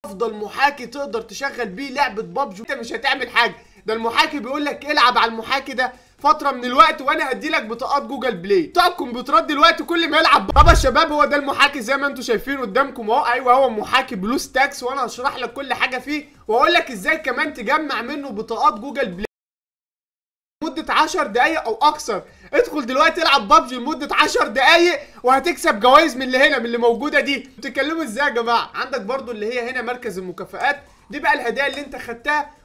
افضل محاكي تقدر تشغل بيه لعبه بابجي انت مش هتعمل حاجه ده المحاكي بيقول لك العب على المحاكي ده فتره من الوقت وانا هدي لك بطاقات جوجل بلاي بتوع الكمبيوترات دلوقتي كل ما يلعب طبعا يا شباب هو ده المحاكي زي ما انتم شايفين قدامكم اهو ايوه هو محاكي بلو ستاكس وانا هشرح لك كل حاجه فيه واقول لك ازاي كمان تجمع منه بطاقات جوجل بلاي لمدة 10 دقايق او اكثر ادخل دلوقتي العب بابجي لمدة 10 دقايق وهتكسب جوائز من اللي هنا من اللي موجودة دي بتتكلموا ازاي يا جماعة عندك برضو اللي هي هنا مركز المكافآت دي بقى الهدايا اللي انت خدتها